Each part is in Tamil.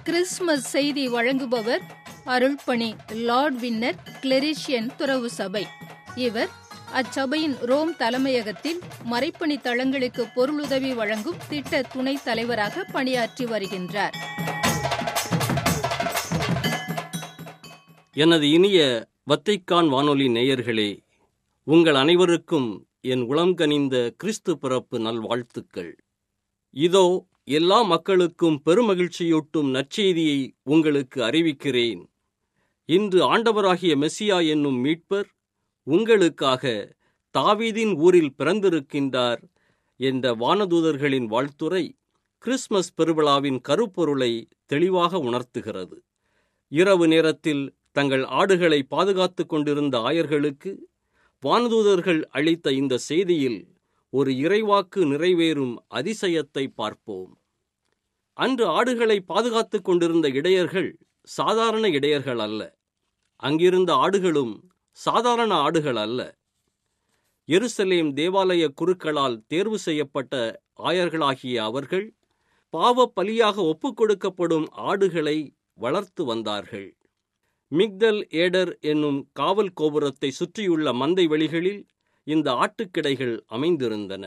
கிறிஸ்துமஸ் செய்தி வழங்குபவர் அருள்பணி லார்ட் வின்னர் கிளெரிஷியன் துறவு சபை இவர் அச்சபையின் ரோம் தலைமையகத்தில் மறைப்பணி தளங்களுக்கு பொருளுதவி வழங்கும் திட்ட துணைத் தலைவராக பணியாற்றி வருகின்றார் எனது இனிய வத்தைக்கான் வானொலி நேயர்களே உங்கள் அனைவருக்கும் என் உளம் கனிந்த கிறிஸ்து பிறப்பு நல்வாழ்த்துக்கள் இதோ எல்லா மக்களுக்கும் பெருமகிழ்ச்சியூட்டும் நற்செய்தியை உங்களுக்கு அறிவிக்கிறேன் இன்று ஆண்டவராகிய மெஸ்ஸியா என்னும் மீட்பர் உங்களுக்காக தாவீதின் ஊரில் பிறந்திருக்கின்றார் என்ற வானதூதர்களின் வாழ்த்துரை கிறிஸ்மஸ் பெருவிழாவின் கருப்பொருளை தெளிவாக உணர்த்துகிறது இரவு நேரத்தில் தங்கள் ஆடுகளை பாதுகாத்துக் கொண்டிருந்த ஆயர்களுக்கு வானதூதர்கள் அளித்த இந்த செய்தியில் ஒரு இறைவாக்கு நிறைவேறும் அதிசயத்தை பார்ப்போம் அன்று ஆடுகளை பாதுகாத்துக் கொண்டிருந்த இடையர்கள் சாதாரண இடையர்கள் அல்ல அங்கிருந்த ஆடுகளும் சாதாரண ஆடுகள் அல்ல எருசலேம் தேவாலய குருக்களால் தேர்வு செய்யப்பட்ட ஆயர்களாகிய அவர்கள் பாவ பலியாக ஒப்புக் கொடுக்கப்படும் ஆடுகளை வளர்த்து வந்தார்கள் மிக்தல் ஏடர் என்னும் காவல் கோபுரத்தை சுற்றியுள்ள மந்தை வெளிகளில் இந்த ஆட்டுக்கிடைகள் அமைந்திருந்தன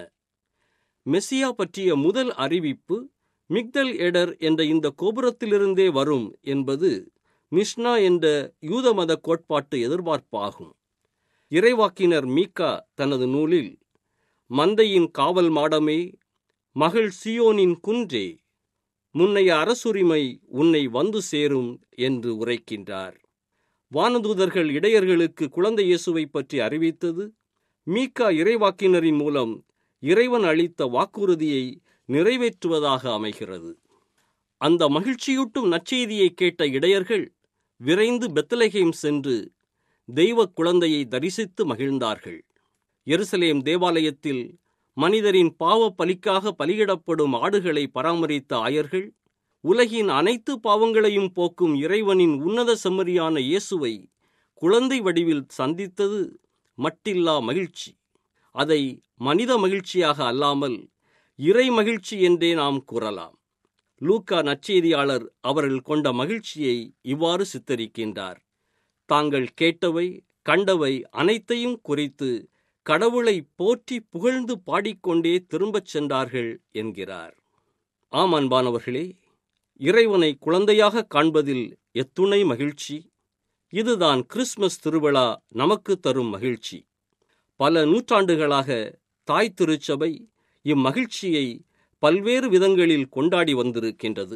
மெஸ்ஸியா பற்றிய முதல் அறிவிப்பு மிக்தல் ஏடர் என்ற இந்த கோபுரத்திலிருந்தே வரும் என்பது மிஷ்னா என்ற யூத மத கோட்பாட்டு எதிர்பார்ப்பாகும் இறைவாக்கினர் மீகா தனது நூலில் மந்தையின் காவல் மாடமே மகள் சியோனின் குன்றே முன்னைய அரசுரிமை உன்னை வந்து சேரும் என்று உரைக்கின்றார் வானதூதர்கள் இடையர்களுக்கு குழந்தை இயேசுவை பற்றி அறிவித்தது மீகா இறைவாக்கினரின் மூலம் இறைவன் அளித்த வாக்குறுதியை நிறைவேற்றுவதாக அமைகிறது அந்த மகிழ்ச்சியூட்டும் நற்செய்தியை கேட்ட இடையர்கள் விரைந்து பெத்தலகேம் சென்று தெய்வ குழந்தையை தரிசித்து மகிழ்ந்தார்கள் எருசலேம் தேவாலயத்தில் மனிதரின் பாவ பலிக்காக பலியிடப்படும் ஆடுகளை பராமரித்த ஆயர்கள் உலகின் அனைத்து பாவங்களையும் போக்கும் இறைவனின் உன்னத செம்மறியான இயேசுவை குழந்தை வடிவில் சந்தித்தது மட்டில்லா மகிழ்ச்சி அதை மனித மகிழ்ச்சியாக அல்லாமல் இறை மகிழ்ச்சி என்றே நாம் கூறலாம் லூக்கா நற்செய்தியாளர் அவர்கள் கொண்ட மகிழ்ச்சியை இவ்வாறு சித்தரிக்கின்றார் தாங்கள் கேட்டவை கண்டவை அனைத்தையும் குறித்து கடவுளை போற்றி புகழ்ந்து பாடிக்கொண்டே திரும்பச் சென்றார்கள் என்கிறார் ஆம் அன்பானவர்களே இறைவனை குழந்தையாக காண்பதில் எத்துணை மகிழ்ச்சி இதுதான் கிறிஸ்மஸ் திருவிழா நமக்கு தரும் மகிழ்ச்சி பல நூற்றாண்டுகளாக தாய் திருச்சபை இம்மகிழ்ச்சியை பல்வேறு விதங்களில் கொண்டாடி வந்திருக்கின்றது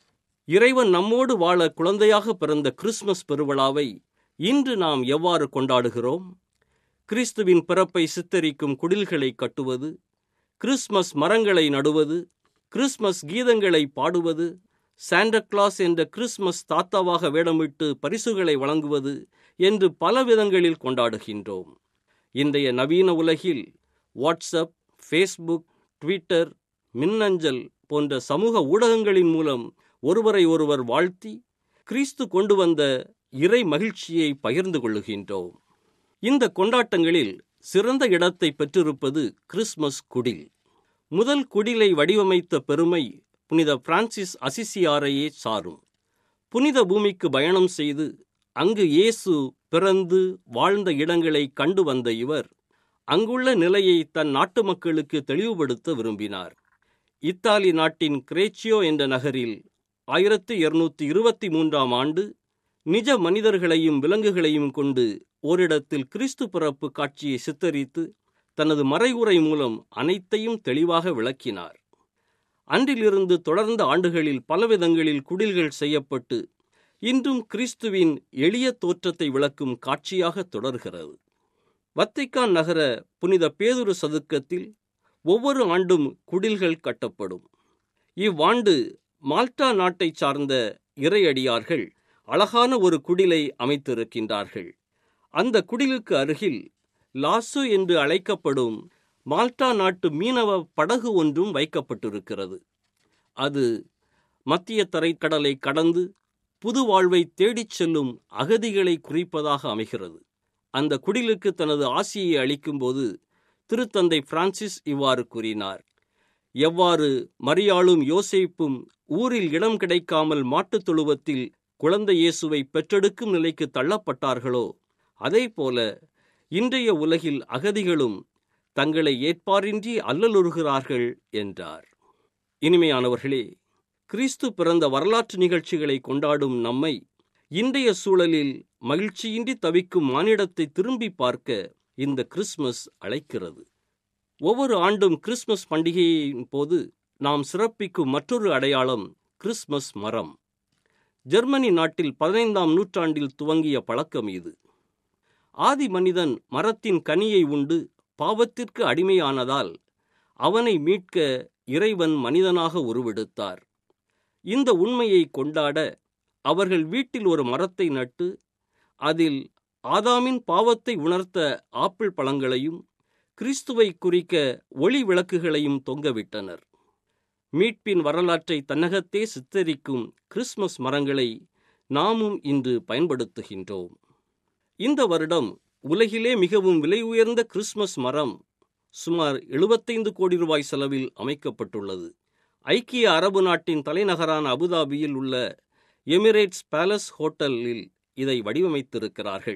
இறைவன் நம்மோடு வாழ குழந்தையாக பிறந்த கிறிஸ்மஸ் பெருவிழாவை இன்று நாம் எவ்வாறு கொண்டாடுகிறோம் கிறிஸ்துவின் பிறப்பை சித்தரிக்கும் குடில்களை கட்டுவது கிறிஸ்மஸ் மரங்களை நடுவது கிறிஸ்மஸ் கீதங்களை பாடுவது சாண்டக்ளாஸ் என்ற கிறிஸ்மஸ் தாத்தாவாக வேடமிட்டு பரிசுகளை வழங்குவது என்று பல விதங்களில் கொண்டாடுகின்றோம் இன்றைய நவீன உலகில் வாட்ஸ்அப் ஃபேஸ்புக் ட்விட்டர் மின்னஞ்சல் போன்ற சமூக ஊடகங்களின் மூலம் ஒருவரை ஒருவர் வாழ்த்தி கிறிஸ்து கொண்டு வந்த இறை மகிழ்ச்சியை பகிர்ந்து கொள்ளுகின்றோம் இந்த கொண்டாட்டங்களில் சிறந்த இடத்தை பெற்றிருப்பது கிறிஸ்மஸ் குடில் முதல் குடிலை வடிவமைத்த பெருமை புனித பிரான்சிஸ் அசிசியாரையே சாரும் புனித பூமிக்கு பயணம் செய்து அங்கு இயேசு பிறந்து வாழ்ந்த இடங்களை கண்டு வந்த இவர் அங்குள்ள நிலையை தன் நாட்டு மக்களுக்கு தெளிவுபடுத்த விரும்பினார் இத்தாலி நாட்டின் கிரேச்சியோ என்ற நகரில் ஆயிரத்தி இருநூத்தி இருபத்தி மூன்றாம் ஆண்டு நிஜ மனிதர்களையும் விலங்குகளையும் கொண்டு ஓரிடத்தில் கிறிஸ்து பிறப்பு காட்சியை சித்தரித்து தனது மறைவுரை மூலம் அனைத்தையும் தெளிவாக விளக்கினார் அன்றிலிருந்து தொடர்ந்த ஆண்டுகளில் பலவிதங்களில் குடில்கள் செய்யப்பட்டு இன்றும் கிறிஸ்துவின் எளிய தோற்றத்தை விளக்கும் காட்சியாக தொடர்கிறது வத்திக்கான் நகர புனித பேதுரு சதுக்கத்தில் ஒவ்வொரு ஆண்டும் குடில்கள் கட்டப்படும் இவ்வாண்டு மால்டா நாட்டை சார்ந்த இறையடியார்கள் அழகான ஒரு குடிலை அமைத்திருக்கின்றார்கள் அந்த குடிலுக்கு அருகில் லாசு என்று அழைக்கப்படும் மால்டா நாட்டு மீனவ படகு ஒன்றும் வைக்கப்பட்டிருக்கிறது அது மத்திய தரைக்கடலை கடந்து புது வாழ்வை தேடிச் செல்லும் அகதிகளை குறிப்பதாக அமைகிறது அந்த குடிலுக்கு தனது ஆசியை அளிக்கும்போது திருத்தந்தை பிரான்சிஸ் இவ்வாறு கூறினார் எவ்வாறு மரியாளும் யோசேப்பும் ஊரில் இடம் கிடைக்காமல் மாட்டுத் தொழுவத்தில் குழந்தை இயேசுவை பெற்றெடுக்கும் நிலைக்கு தள்ளப்பட்டார்களோ அதேபோல இன்றைய உலகில் அகதிகளும் தங்களை ஏற்பாரின்றி அல்லலுறுகிறார்கள் என்றார் இனிமையானவர்களே கிறிஸ்து பிறந்த வரலாற்று நிகழ்ச்சிகளை கொண்டாடும் நம்மை இன்றைய சூழலில் மகிழ்ச்சியின்றி தவிக்கும் மானிடத்தை திரும்பி பார்க்க இந்த கிறிஸ்மஸ் அழைக்கிறது ஒவ்வொரு ஆண்டும் கிறிஸ்மஸ் பண்டிகையின் போது நாம் சிறப்பிக்கும் மற்றொரு அடையாளம் கிறிஸ்மஸ் மரம் ஜெர்மனி நாட்டில் பதினைந்தாம் நூற்றாண்டில் துவங்கிய பழக்கம் இது ஆதி மனிதன் மரத்தின் கனியை உண்டு பாவத்திற்கு அடிமையானதால் அவனை மீட்க இறைவன் மனிதனாக உருவெடுத்தார் இந்த உண்மையை கொண்டாட அவர்கள் வீட்டில் ஒரு மரத்தை நட்டு அதில் ஆதாமின் பாவத்தை உணர்த்த ஆப்பிள் பழங்களையும் கிறிஸ்துவை குறிக்க ஒளி விளக்குகளையும் தொங்கவிட்டனர் மீட்பின் வரலாற்றை தன்னகத்தே சித்தரிக்கும் கிறிஸ்மஸ் மரங்களை நாமும் இன்று பயன்படுத்துகின்றோம் இந்த வருடம் உலகிலே மிகவும் விலை உயர்ந்த கிறிஸ்மஸ் மரம் சுமார் எழுபத்தைந்து கோடி ரூபாய் செலவில் அமைக்கப்பட்டுள்ளது ஐக்கிய அரபு நாட்டின் தலைநகரான அபுதாபியில் உள்ள எமிரேட்ஸ் பேலஸ் ஹோட்டலில் இதை வடிவமைத்திருக்கிறார்கள்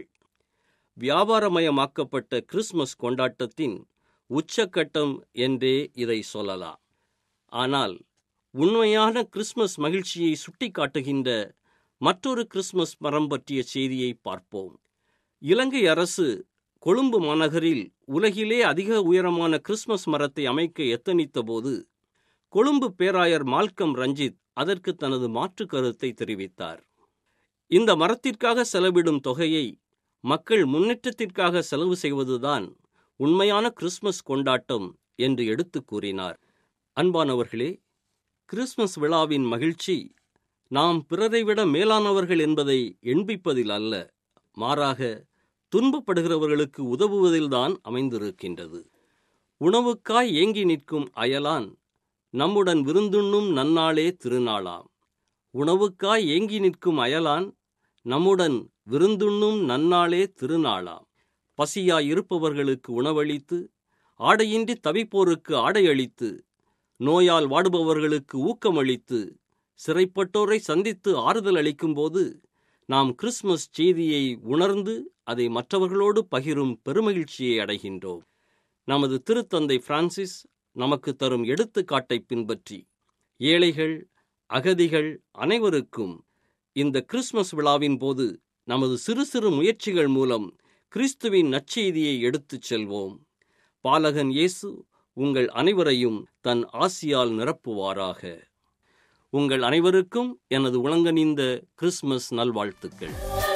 வியாபாரமயமாக்கப்பட்ட கிறிஸ்மஸ் கொண்டாட்டத்தின் உச்சக்கட்டம் என்றே இதை சொல்லலாம் ஆனால் உண்மையான கிறிஸ்மஸ் மகிழ்ச்சியை சுட்டிக்காட்டுகின்ற மற்றொரு கிறிஸ்மஸ் மரம் பற்றிய செய்தியை பார்ப்போம் இலங்கை அரசு கொழும்பு மாநகரில் உலகிலே அதிக உயரமான கிறிஸ்மஸ் மரத்தை அமைக்க எத்தனித்த போது கொழும்பு பேராயர் மால்கம் ரஞ்சித் அதற்கு தனது மாற்று கருத்தை தெரிவித்தார் இந்த மரத்திற்காக செலவிடும் தொகையை மக்கள் முன்னேற்றத்திற்காக செலவு செய்வதுதான் உண்மையான கிறிஸ்மஸ் கொண்டாட்டம் என்று எடுத்து கூறினார் அன்பானவர்களே கிறிஸ்மஸ் விழாவின் மகிழ்ச்சி நாம் பிறரை விட மேலானவர்கள் என்பதை எண்பிப்பதில் அல்ல மாறாக துன்பப்படுகிறவர்களுக்கு உதவுவதில்தான் அமைந்திருக்கின்றது உணவுக்காய் ஏங்கி நிற்கும் அயலான் நம்முடன் விருந்துண்ணும் நன்னாளே திருநாளாம் உணவுக்காய் ஏங்கி நிற்கும் அயலான் நம்முடன் விருந்துண்ணும் நன்னாளே திருநாளாம் பசியாய் இருப்பவர்களுக்கு உணவளித்து ஆடையின்றி தவிப்போருக்கு ஆடை அளித்து நோயால் வாடுபவர்களுக்கு ஊக்கமளித்து சிறைப்பட்டோரை சந்தித்து ஆறுதல் அளிக்கும்போது நாம் கிறிஸ்மஸ் செய்தியை உணர்ந்து அதை மற்றவர்களோடு பகிரும் பெருமகிழ்ச்சியை அடைகின்றோம் நமது திருத்தந்தை பிரான்சிஸ் நமக்கு தரும் எடுத்துக்காட்டை பின்பற்றி ஏழைகள் அகதிகள் அனைவருக்கும் இந்த கிறிஸ்மஸ் விழாவின் போது நமது சிறு சிறு முயற்சிகள் மூலம் கிறிஸ்துவின் நற்செய்தியை எடுத்துச் செல்வோம் பாலகன் இயேசு உங்கள் அனைவரையும் தன் ஆசியால் நிரப்புவாராக உங்கள் அனைவருக்கும் எனது உளங்கனிந்த கிறிஸ்மஸ் நல்வாழ்த்துக்கள்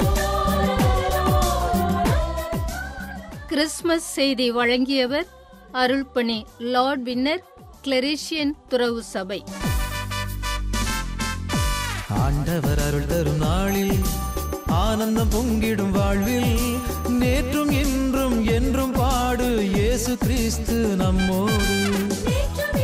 கிறிஸ்மஸ் செய்தி வழங்கியவர் அருள்பணி லார்ட் வின்னர் கிளரிஷியன் துறவு சபை ஆண்டவர் அருள் தரும் நாளில் ஆனந்தம் பொங்கிடும் வாழ்வில் நேற்றும் இன்றும் என்றும் பாடு இயேசு கிறிஸ்து நம்மோடு நேற்றும்